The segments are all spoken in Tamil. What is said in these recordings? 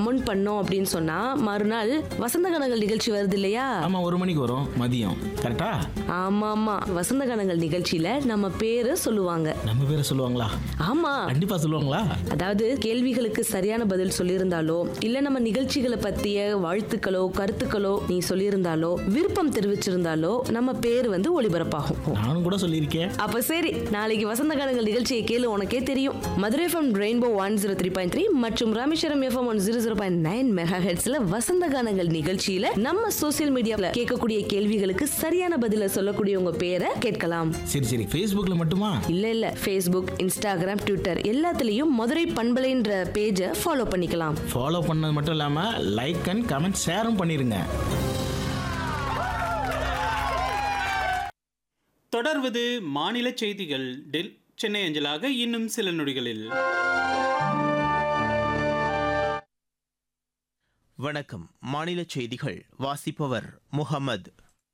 கமெண்ட் பண்ணோம் அப்படின்னு சொன்னா மறுநாள் வசந்த கனங்கள் நிகழ்ச்சி வருது இல்லையா ஆமா ஒரு மணிக்கு வரும் மதியம் கரெக்டா ஆமா ஆமா வசந்த கனங்கள் நிகழ்ச்சியில நம்ம பேரு சொல்லுவாங்க நம்ம பேரை சொல்லுவாங்களா ஆமா கண்டிப்பா சொல்லுவாங்களா அதாவது கேள்விகளுக்கு சரியான பதில் சொல்லியிருந்தாலோ இல்ல நம்ம நிகழ்ச்சிகளை பத்திய வாழ்த்துக்களோ கருத்துக்களோ நீ சொல்லியிருந்தாலோ விருப்பம் தெரிவிச்சிருந்தாலோ நம்ம பேர் வந்து ஒளிபரப்பாகும் நானும் கூட சொல்லியிருக்கேன் அப்ப சரி நாளைக்கு வசந்த காலங்கள் நிகழ்ச்சியை கேளு உனக்கே தெரியும் Madurai FM rainbow one zero three point three மற்றும் Rameswaram FM one zero zero point nine mega ஹெட்ஸ்ல வசந்த கானங்கள் நிகழ்ச்சியில நம்ம சோசியல் மீடியாவில் கேட்கக்கூடிய கேள்விகளுக்கு சரியான பதில சொல்லக்கூடிய உங்க பேரை கேட்கலாம் சரி சரி ஃபேஸ்புக்ல மட்டுமா இல்ல இல்ல ஃபேஸ்புக் இன்ஸ்டாகிராம் ட்விட்டர் எல்லாத்துலயும் மதுரை பண்பலைன்ற பேஜை ஃபாலோ பண்ணிக்கலாம் ஃபாலோ பண்ணது மட்டும் இல்லாம லைக் அண்ட் கமெண்ட் ஷேரும் பண்ணிருங்க தொடர்வது மாநில செய்திகள் டெல் சென்னை அஞ்சலாக இன்னும் சில நொடிகளில் வணக்கம் மாநில செய்திகள் வாசிப்பவர் முகமது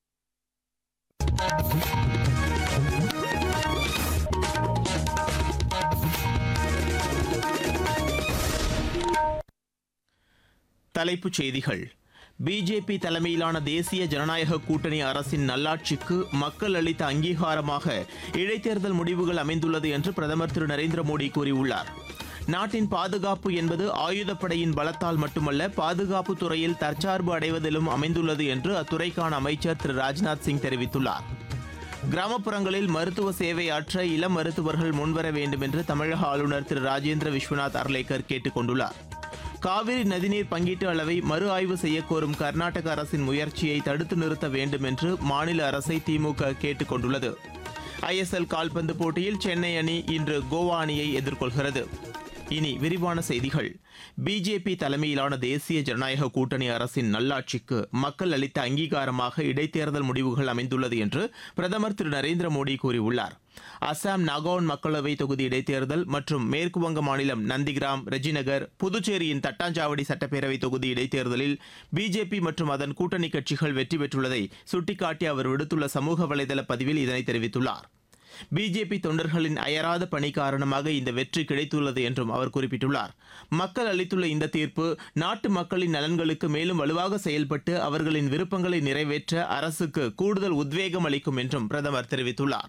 தலைப்புச் செய்திகள் பிஜேபி தலைமையிலான தேசிய ஜனநாயக கூட்டணி அரசின் நல்லாட்சிக்கு மக்கள் அளித்த அங்கீகாரமாக இடைத்தேர்தல் முடிவுகள் அமைந்துள்ளது என்று பிரதமர் திரு நரேந்திர மோடி கூறியுள்ளார் நாட்டின் பாதுகாப்பு என்பது ஆயுதப்படையின் பலத்தால் மட்டுமல்ல பாதுகாப்பு துறையில் தற்சார்பு அடைவதிலும் அமைந்துள்ளது என்று அத்துறைக்கான அமைச்சர் திரு ராஜ்நாத் சிங் தெரிவித்துள்ளார் கிராமப்புறங்களில் மருத்துவ சேவை ஆற்ற இளம் மருத்துவர்கள் முன்வர வேண்டும் என்று தமிழக ஆளுநர் திரு ராஜேந்திர விஸ்வநாத் அர்லேக்கர் கேட்டுக் கொண்டுள்ளார் காவிரி நதிநீர் பங்கீட்டு அளவை மறு ஆய்வு செய்யக்கோரும் கர்நாடக அரசின் முயற்சியை தடுத்து நிறுத்த வேண்டும் என்று மாநில அரசை திமுக கேட்டுக் கொண்டுள்ளது ஐஎஸ்எல் கால்பந்து போட்டியில் சென்னை அணி இன்று கோவா அணியை எதிர்கொள்கிறது இனி விரிவான செய்திகள் பிஜேபி தலைமையிலான தேசிய ஜனநாயக கூட்டணி அரசின் நல்லாட்சிக்கு மக்கள் அளித்த அங்கீகாரமாக இடைத்தேர்தல் முடிவுகள் அமைந்துள்ளது என்று பிரதமர் திரு நரேந்திர மோடி கூறியுள்ளார் அசாம் நாகவுன் மக்களவை தொகுதி இடைத்தேர்தல் மற்றும் மேற்கு வங்க மாநிலம் நந்திகிராம் ரெஜிநகர் புதுச்சேரியின் தட்டாஞ்சாவடி சட்டப்பேரவை தொகுதி இடைத்தேர்தலில் பிஜேபி மற்றும் அதன் கூட்டணி கட்சிகள் வெற்றி பெற்றுள்ளதை சுட்டிக்காட்டி அவர் விடுத்துள்ள சமூக வலைதள பதிவில் இதனை தெரிவித்துள்ளார் பிஜேபி தொண்டர்களின் அயராத பணி காரணமாக இந்த வெற்றி கிடைத்துள்ளது என்றும் அவர் குறிப்பிட்டுள்ளார் மக்கள் அளித்துள்ள இந்த தீர்ப்பு நாட்டு மக்களின் நலன்களுக்கு மேலும் வலுவாக செயல்பட்டு அவர்களின் விருப்பங்களை நிறைவேற்ற அரசுக்கு கூடுதல் உத்வேகம் அளிக்கும் என்றும் பிரதமர் தெரிவித்துள்ளார்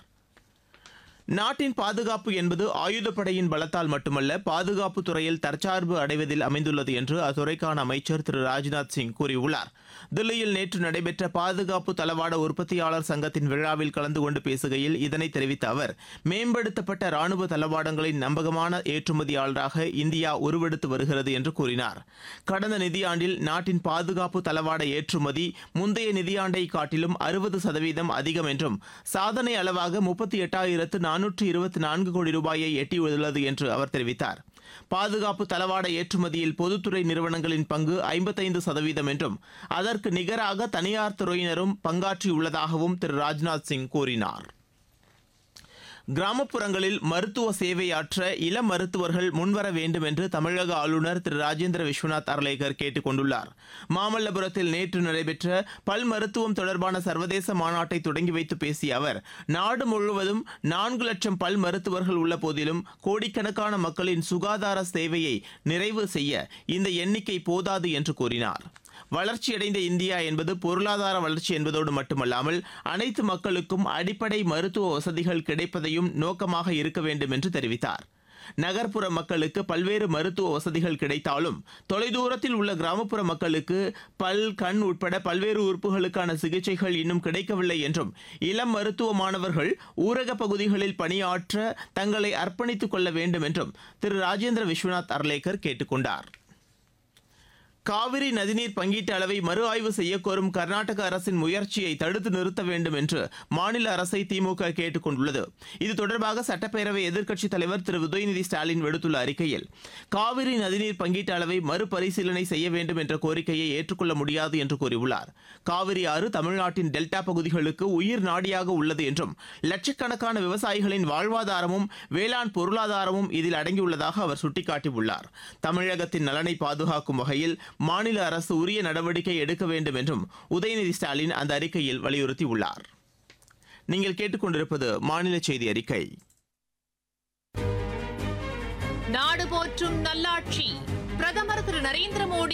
நாட்டின் பாதுகாப்பு என்பது ஆயுதப்படையின் பலத்தால் மட்டுமல்ல பாதுகாப்பு துறையில் தற்சார்பு அடைவதில் அமைந்துள்ளது என்று அத்துறைக்கான அமைச்சர் திரு ராஜ்நாத் சிங் கூறியுள்ளார் தில்லியில் நேற்று நடைபெற்ற பாதுகாப்பு தளவாட உற்பத்தியாளர் சங்கத்தின் விழாவில் கலந்து கொண்டு பேசுகையில் இதனை தெரிவித்த அவர் மேம்படுத்தப்பட்ட ராணுவ தளவாடங்களின் நம்பகமான ஏற்றுமதியாளராக இந்தியா உருவெடுத்து வருகிறது என்று கூறினார் கடந்த நிதியாண்டில் நாட்டின் பாதுகாப்பு தளவாட ஏற்றுமதி முந்தைய நிதியாண்டை காட்டிலும் அறுபது சதவீதம் அதிகம் என்றும் சாதனை அளவாக முப்பத்தி எட்டாயிரத்து நானூற்று இருபத்தி நான்கு கோடி ரூபாயை எட்டியுள்ளது என்று அவர் தெரிவித்தார் பாதுகாப்பு தளவாட ஏற்றுமதியில் பொதுத்துறை நிறுவனங்களின் பங்கு ஐம்பத்தைந்து சதவீதம் என்றும் அதற்கு நிகராக தனியார் துறையினரும் பங்காற்றியுள்ளதாகவும் திரு ராஜ்நாத் சிங் கூறினார் கிராமப்புறங்களில் மருத்துவ சேவையாற்ற இளம் மருத்துவர்கள் முன்வர வேண்டும் என்று தமிழக ஆளுநர் திரு ராஜேந்திர விஸ்வநாத் அர்லேகர் கேட்டுக் கொண்டுள்ளார் மாமல்லபுரத்தில் நேற்று நடைபெற்ற பல் மருத்துவம் தொடர்பான சர்வதேச மாநாட்டை தொடங்கி வைத்து பேசிய அவர் நாடு முழுவதும் நான்கு லட்சம் பல் மருத்துவர்கள் உள்ள போதிலும் கோடிக்கணக்கான மக்களின் சுகாதார சேவையை நிறைவு செய்ய இந்த எண்ணிக்கை போதாது என்று கூறினார் வளர்ச்சியடைந்த இந்தியா என்பது பொருளாதார வளர்ச்சி என்பதோடு மட்டுமல்லாமல் அனைத்து மக்களுக்கும் அடிப்படை மருத்துவ வசதிகள் கிடைப்பதையும் நோக்கமாக இருக்க வேண்டும் என்று தெரிவித்தார் நகர்ப்புற மக்களுக்கு பல்வேறு மருத்துவ வசதிகள் கிடைத்தாலும் தொலைதூரத்தில் உள்ள கிராமப்புற மக்களுக்கு பல் கண் உட்பட பல்வேறு உறுப்புகளுக்கான சிகிச்சைகள் இன்னும் கிடைக்கவில்லை என்றும் இளம் மருத்துவ மாணவர்கள் ஊரக பகுதிகளில் பணியாற்ற தங்களை அர்ப்பணித்துக் கொள்ள வேண்டும் என்றும் திரு ராஜேந்திர விஸ்வநாத் அர்லேக்கர் கேட்டுக்கொண்டார் காவிரி நதிநீர் பங்கீட்டு அளவை மறு ஆய்வு செய்யக்கோரும் கர்நாடக அரசின் முயற்சியை தடுத்து நிறுத்த வேண்டும் என்று மாநில அரசை திமுக கேட்டுக் கொண்டுள்ளது இது தொடர்பாக சட்டப்பேரவை எதிர்க்கட்சித் தலைவர் திரு உதயநிதி ஸ்டாலின் விடுத்துள்ள அறிக்கையில் காவிரி நதிநீர் பங்கீட்டு அளவை மறுபரிசீலனை செய்ய வேண்டும் என்ற கோரிக்கையை ஏற்றுக்கொள்ள முடியாது என்று கூறியுள்ளார் காவிரி ஆறு தமிழ்நாட்டின் டெல்டா பகுதிகளுக்கு உயிர் நாடியாக உள்ளது என்றும் லட்சக்கணக்கான விவசாயிகளின் வாழ்வாதாரமும் வேளாண் பொருளாதாரமும் இதில் அடங்கியுள்ளதாக அவர் சுட்டிக்காட்டியுள்ளார் தமிழகத்தின் நலனை பாதுகாக்கும் வகையில் மாநில அரசு உரிய நடவடிக்கை எடுக்க வேண்டும் என்றும் உதயநிதி ஸ்டாலின் அந்த அறிக்கையில் வலியுறுத்தியுள்ளார் நீங்கள் கேட்டுக்கொண்டிருப்பது மாநில செய்தி அறிக்கை நாடு போற்றும் நல்லாட்சி பிரதமர் திரு நரேந்திர மோடி